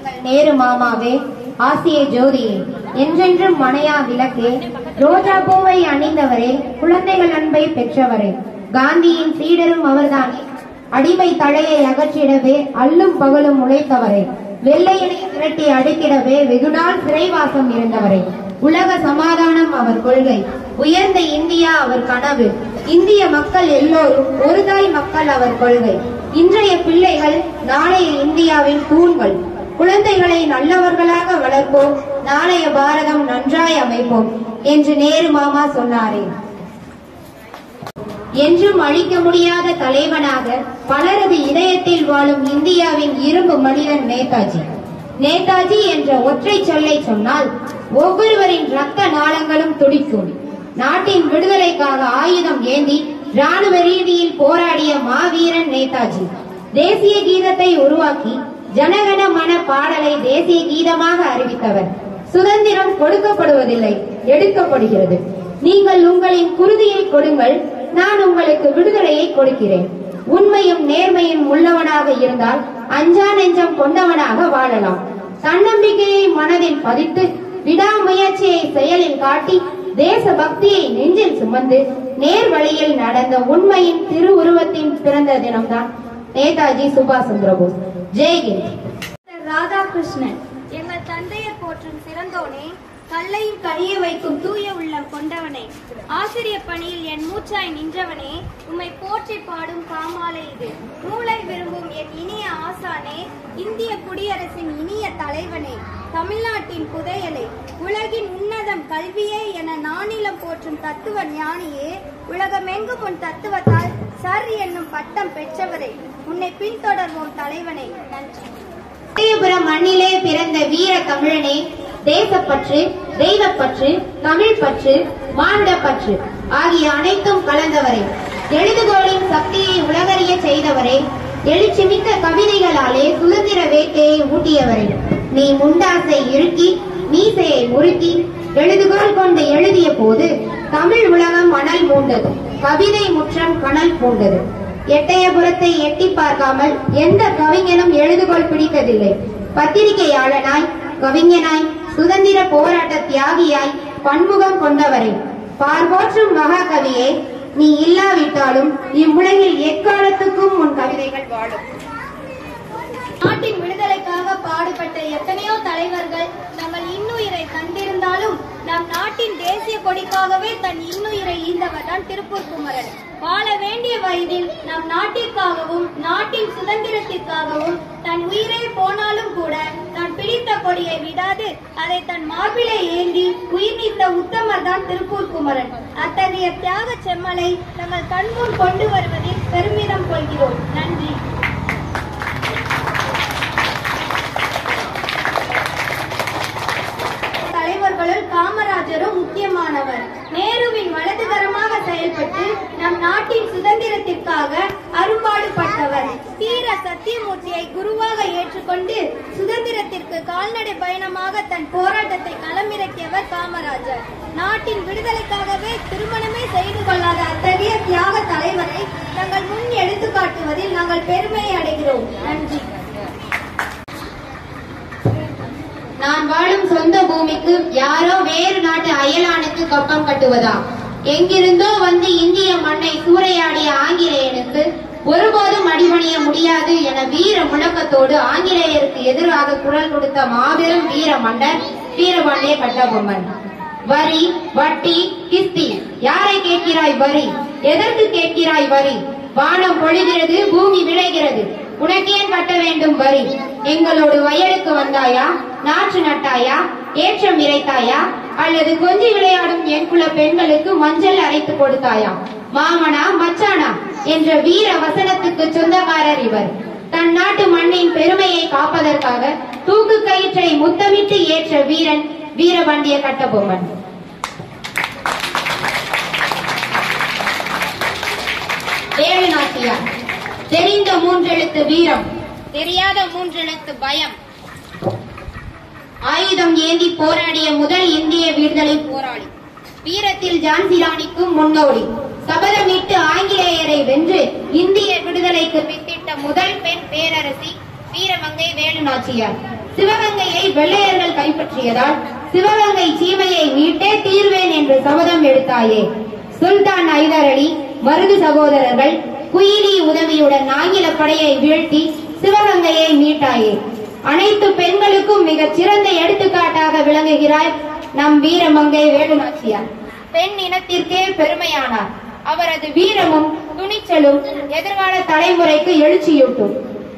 எங்கள் நேரு மாமாவே ஆசிய ஜோதியே என்றென்றும் மனையா விளக்கே ரோஜா பூவை அணிந்தவரே குழந்தைகள் அன்பை பெற்றவரே காந்தியின் சீடரும் அவர்தானே அடிமை தலையை அகற்றிடவே அல்லும் பகலும் உழைத்தவரே வெள்ளையனை திரட்டி அடித்திடவே வெகுநாள் சிறைவாசம் இருந்தவரே உலக சமாதானம் அவர் கொள்கை உயர்ந்த இந்தியா அவர் கனவு இந்திய மக்கள் எல்லோரும் ஒருதாய் மக்கள் அவர் கொள்கை இன்றைய பிள்ளைகள் நாளைய இந்தியாவின் தூண்கள் குழந்தைகளை நல்லவர்களாக வளர்ப்போம் நாளைய பாரதம் நன்றாய் அமைப்போம் என்று நேரு மாமா சொன்னாரே என்றும் அழிக்க முடியாத தலைவனாக பலரது இதயத்தில் வாழும் இந்தியாவின் இரும்பு மனிதன் நேதாஜி நேதாஜி என்ற ஒற்றை சொல்லை சொன்னால் ஒவ்வொருவரின் ரத்த நாளங்களும் துடிக்கும் நாட்டின் விடுதலைக்காக ஆயுதம் ஏந்தி ராணுவ ரீதியில் போராடிய மாவீரன் நேதாஜி தேசிய கீதத்தை உருவாக்கி ஜனகண மன பாடலை தேசிய கீதமாக அறிவித்தவர் சுதந்திரம் கொடுக்கப்படுவதில்லை எடுக்கப்படுகிறது நீங்கள் உங்களின் குருதியை கொடுங்கள் நான் உங்களுக்கு விடுதலையை கொடுக்கிறேன் உண்மையும் நேர்மையும் உள்ளவனாக இருந்தால் அஞ்சா நெஞ்சம் கொண்டவனாக வாழலாம் தன்னம்பிக்கையை மனதில் பதித்து விடாமுயற்சியை செயலில் காட்டி தேச பக்தியை நெஞ்சில் சுமந்து நேர் வழியில் நடந்த உண்மையின் திருவுருவத்தின் பிறந்த தினம்தான் நேதாஜி சுபாஷ் சந்திரபோஸ் ஜெய்ஹிந்த் ராதாகிருஷ்ணன் எங்கள் தந்தையர் போற்றும் சிறந்தோனே கல்லையும் கழிய வைக்கும் தூய உள்ளம் கொண்டவனே ஆசிரியர் பணியில் என் மூச்சாய் நின்றவனே உம்மை போற்றி பாடும் காமாலை இது நூலை விரும்பும் என் இனிய ஆசானே இந்திய குடியரசின் இனிய தலைவனே தமிழ்நாட்டின் புதையலே உலகின் உன்னதம் கல்வியே என நானிலம் போற்றும் தத்துவ ஞானியே உலகமெங்கும் உன் தத்துவத்தால் சர் என்னும் பட்டம் பெற்றவரே உன்னை பின்தொடர்வோம் தலைவனே நன்றி விஜயபுரம் மண்ணிலே பிறந்த வீர தமிழனே தேசப்பற்று தெய்வப்பற்று தமிழ் பற்று மானுடப்பற்று ஆகிய அனைத்தும் கலந்தவரே எழுதுகோளின் சக்தியை உலகறிய செய்தவரே எழுச்சிமிக்க கவிதைகளாலே சுதந்திர வேட்கையை ஊட்டியவரே நீ முண்டாசை இறுக்கி மீசையை முறுக்கி எழுதுகோல் கொண்டு எழுதிய போது தமிழ் உலகம் மணல் மூண்டது கவிதை முற்றம் கனல் பூண்டது எட்டயபுரத்தை எட்டி பார்க்காமல் எந்த கவிஞனும் எழுதுகோல் பிடித்ததில்லை பத்திரிகையாளனாய் கவிஞனாய் சுதந்திர போராட்ட தியாகியாய் பன்முகம் கொண்டவரே பார்போற்றும் மகாகவியே நீ இல்லாவிட்டாலும் இவ்வுலகில் எக்காலத்துக்கும் உன் கவிதைகள் வாழும் நாட்டின் விடுதலைக்காக பாடுபட்ட எத்தனையோ தலைவர்கள் தங்கள் இன்னுயிரை கண்டிருந்தாலும் நம் நாட்டின் தேசிய கொடிக்காகவே தன் இன்னுயிரை ஈந்தவர் தான் திருப்பூர் குமரன் வாழ வேண்டிய வயதில் நம் நாட்டிற்காகவும் நாட்டின் சுதந்திரத்திற்காகவும் தன் உயிரே போனாலும் கூட தான் பிடித்த கொடியை விடாது அதை தன் மார்பிலே ஏந்தி உயிர் நீத்த உத்தமர் தான் திருப்பூர் குமரன் அத்தகைய தியாக செம்மலை தங்கள் கண்முன் கொண்டு வருவதில் பெருமிதம் கொள்கிறோம் நன்றி தலைவர்களுள் காமராஜரும் முக்கியமானவர் நேருவின் வலதுகரமாக செயல்பட்டு நம் நாட்டின் சுதந்திரத்திற்காக அரும்பாடுபட்டவர் தீர சத்தியமூர்த்தியை குருவாக ஏற்றுக்கொண்டு சுதந்திரத்திற்கு கால்நடை பயணமாக தன் போராட்டத்தை களமிறக்கியவர் காமராஜர் நாட்டின் விடுதலைக்காகவே திருமணமே செய்து கொள்ளாத அத்தகைய தியாக தலைவரை தங்கள் முன் எடுத்துக்காட்டுவதில் நாங்கள் பெருமை அடைகிறோம் நன்றி நான் வாழும் சொந்த பூமிக்கு யாரோ வேறு நாட்டு அயலானுக்கு கப்பம் கட்டுவதா எங்கிருந்தோ வந்து இந்திய மண்ணை சூறையாடிய ஆங்கிலேயனுக்கு ஒருபோதும் அடிபணிய முடியாது என வீர முழக்கத்தோடு ஆங்கிலேயருக்கு எதிராக குரல் கொடுத்த மாபெரும் வீர மன்னர் வீரபாண்டிய கட்டபொம்மன் வரி வட்டி கிஸ்தி யாரை கேட்கிறாய் வரி எதற்கு கேட்கிறாய் வரி வானம் பொழிகிறது பூமி விளைகிறது உனக்கேன் கட்ட வேண்டும் வரி எங்களோடு வயலுக்கு வந்தாயா நாற்று நட்டாயா ஏற்றம் இறைத்தாயா அல்லது கொஞ்சி விளையாடும் என் குல பெண்களுக்கு மஞ்சள் அரைத்து கொடுத்தாயா மாமனா மச்சானா என்ற வீர வசனத்துக்கு சொந்தக்காரர் இவர் தன் நாட்டு மண்ணின் பெருமையை காப்பதற்காக தூக்கு கயிற்றை முத்தமிட்டு ஏற்ற வீரன் வீரபாண்டிய கட்டபொம்மன் வேலு நாட்டியார் தெரிந்த மூன்றெழுத்து வீரம் தெரியாத மூன்றெழுத்து பயம் ஆயுதம் ஏந்தி போராடிய முதல் இந்திய விடுதலை போராளி வீரத்தில் ஜான்சி ராணிக்கும் முன்னோடி சபதமிட்டு ஆங்கிலேயரை வென்று இந்திய விடுதலைக்கு வித்திட்ட முதல் பெண் பேரரசி வீரமங்கை வேலு நாச்சியார் சிவகங்கையை வெள்ளையர்கள் கைப்பற்றியதால் சிவகங்கை சீமையை மீட்டே தீர்வேன் என்று சபதம் எடுத்தாயே சுல்தான் ஐதர் அலி மருது சகோதரர்கள் குயிலி உதவியுடன் ஆங்கில படையை வீழ்த்தி சிவகங்கையை மீட்டாயே அனைத்து பெண்களுக்கும் மிகச் சிறந்த எடுத்துக்காட்டாக விளங்குகிறாய் நம் வீரமங்கை வேலுநாச்சியார் பெண் இனத்திற்கே பெருமையானார் அவரது வீரமும் துணிச்சலும் எதிர்கால தலைமுறைக்கு எழுச்சியூட்டும்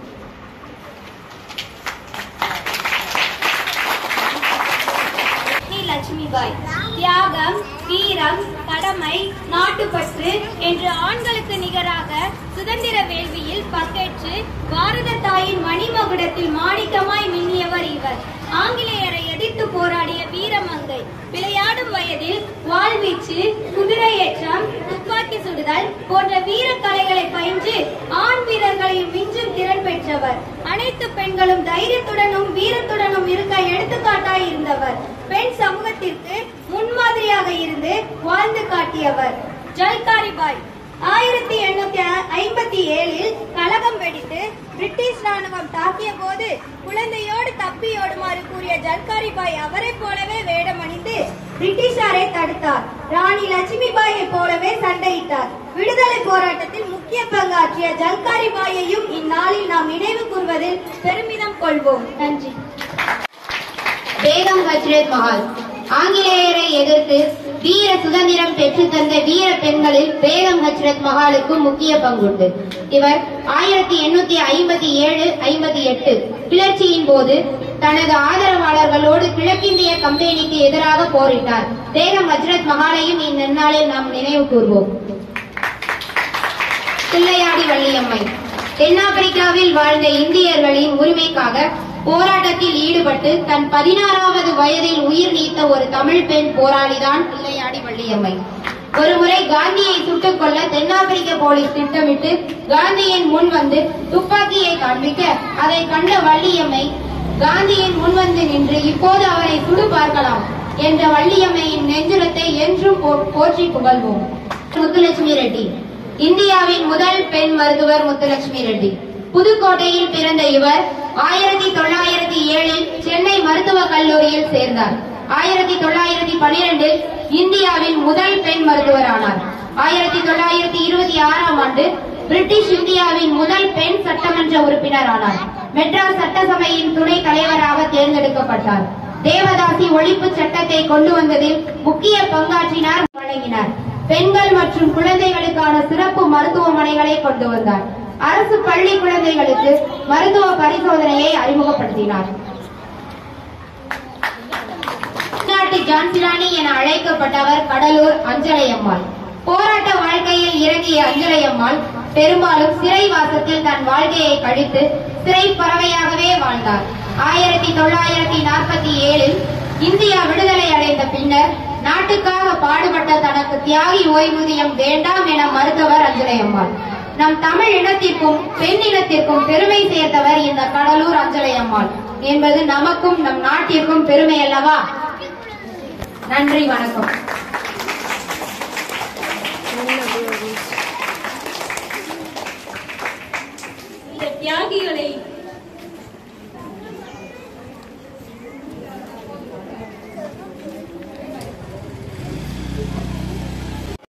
ராணி லட்சுமிபாய் தியாகம் வீரம் கடமை நாட்டுப்பற்று என்று ஆண்களுக்கு நிகராக சுதந்திர வேள்வியில் பங்கேற்று பாரத தாயின் மணிமகுடத்தில் மாணிக்கமாய் மின்னியவர் இவர் ஆங்கிலேயரை எதிர்த்து போராடிய வீரமங்கை விளையாடும் வயதில் வாழ்வீச்சு குதிரையேற்றம் துப்பாக்கி சுடுதல் போன்ற வீர கலைகளை பயின்று ஆண் வீரர்களில் மிஞ்சும் திறன் பெற்றவர் அனைத்து பெண்களும் தைரியத்துடனும் வீரத்துடனும் இருக்க எடுத்துக்காட்டாய் இருந்தவர் பெண் சமூகத்திற்கு முன்மாதிரியாக இருந்து வாழ்ந்து காட்டியவர் ஜல்காரிபாய் ஆயிரத்தி எண்ணூத்தி ஐம்பத்தி ஏழில் கலகம் வெடித்து பிரிட்டிஷ் ராணுவம் தாக்கிய போது குழந்தையோடு தப்பியோடுமாறு கூறிய ஜல்காரிபாய் அவரை போலவே வேடமணிந்து பிரிட்டிஷாரை தடுத்தார் ராணி லட்சுமிபாயை போலவே சண்டையிட்டார் விடுதலை போராட்டத்தில் முக்கிய பங்காற்றிய ஜல்காரிபாயையும் இந்நாளில் நாம் நினைவு கூர்வதில் பெருமிதம் கொள்வோம் நன்றி பேகம் ஹஜ்ரத் மஹால் ஆங்கிலேயரை எதிர்த்து வீர சுதந்திரம் பெற்று தந்த வீர பெண்களில் பேகம் ஹஜ்ரத் மஹாலுக்கு முக்கிய பங்குண்டு இவர் ஆயிரத்தி எண்ணூத்தி ஐம்பத்தி ஏழு ஐம்பத்தி எட்டு கிளர்ச்சியின் போது தனது ஆதரவாளர்களோடு கிழக்கிந்திய கம்பெனிக்கு எதிராக போரிட்டார் பேகம் ஹஜ்ரத் மஹாலையும் இந்நன்னாளில் நாம் நினைவு கூர்வோம் தில்லையாடி வள்ளியம்மை தென்னாப்பிரிக்காவில் வாழ்ந்த இந்தியர்களின் உரிமைக்காக போராட்டத்தில் ஈடுபட்டு தன் பதினாறாவது வயதில் உயிர் நீத்த ஒரு தமிழ் பெண் போராளிதான் தில்லையாடி வள்ளியம்மை ஒருமுறை காந்தியை சுட்டுக் கொல்ல தென்னாப்பிரிக்க போலீஸ் திட்டமிட்டு காந்தியின் முன் வந்து துப்பாக்கியை காண்பிக்க அதை கண்ட வள்ளியம்மை காந்தியின் முன் வந்து நின்று இப்போது அவரை சுடு பார்க்கலாம் என்ற வள்ளியம்மையின் நெஞ்சுரத்தை என்றும் போ- போற்றி புகழ்வோம் முத்துலட்சுமி ரெட்டி இந்தியாவின் முதல் பெண் மருத்துவர் முத்துலட்சுமி ரெட்டி புதுக்கோட்டையில் பிறந்த இவர் ஆயிரத்தி தொள்ளாயிரத்தி ஏழில் சென்னை மருத்துவக் கல்லூரியில் சேர்ந்தார் ஆயிரத்தி தொள்ளாயிரத்தி பனிரெண்டில் இந்தியாவின் முதல் பெண் மருத்துவர் ஆனார் ஆயிரத்தி தொள்ளாயிரத்தி இருபத்தி ஆறாம் ஆண்டு பிரிட்டிஷ் இந்தியாவின் முதல் பெண் சட்டமன்ற உறுப்பினர் ஆனார் மெட்ராஸ் சட்டசபையின் துணை தலைவராக தேர்ந்தெடுக்கப்பட்டார் தேவதாசி ஒழிப்பு சட்டத்தை கொண்டு வந்ததில் முக்கிய பங்காற்றினார் வழங்கினார் பெண்கள் மற்றும் குழந்தைகளுக்கான சிறப்பு மருத்துவமனைகளை கொண்டு வந்தார் அரசு பள்ளி குழந்தைகளுக்கு மருத்துவ பரிசோதனையை அறிமுகப்படுத்தினார் தமிழ்நாட்டு ஜான்சிராணி என அழைக்கப்பட்டவர் கடலூர் அஞ்சலையம்மாள் போராட்ட வாழ்க்கையில் இறங்கிய அஞ்சலையம்மாள் பெரும்பாலும் சிறைவாசத்தில் தன் வாழ்க்கையை கழித்து சிறை பறவையாகவே வாழ்ந்தார் ஆயிரத்தி தொள்ளாயிரத்தி நாற்பத்தி ஏழில் இந்தியா விடுதலை அடைந்த பின்னர் நாட்டுக்காக பாடுபட்ட தனக்கு தியாகி ஓய்வூதியம் வேண்டாம் என மறுத்தவர் அஞ்சலையம்மாள் நம் தமிழ் இனத்திற்கும் பெண் இனத்திற்கும் பெருமை சேர்த்தவர் இந்த கடலூர் அஞ்சலையம்மாள் என்பது நமக்கும் நம் நாட்டிற்கும் பெருமை அல்லவா நன்றி வணக்கம் இந்த தியாகி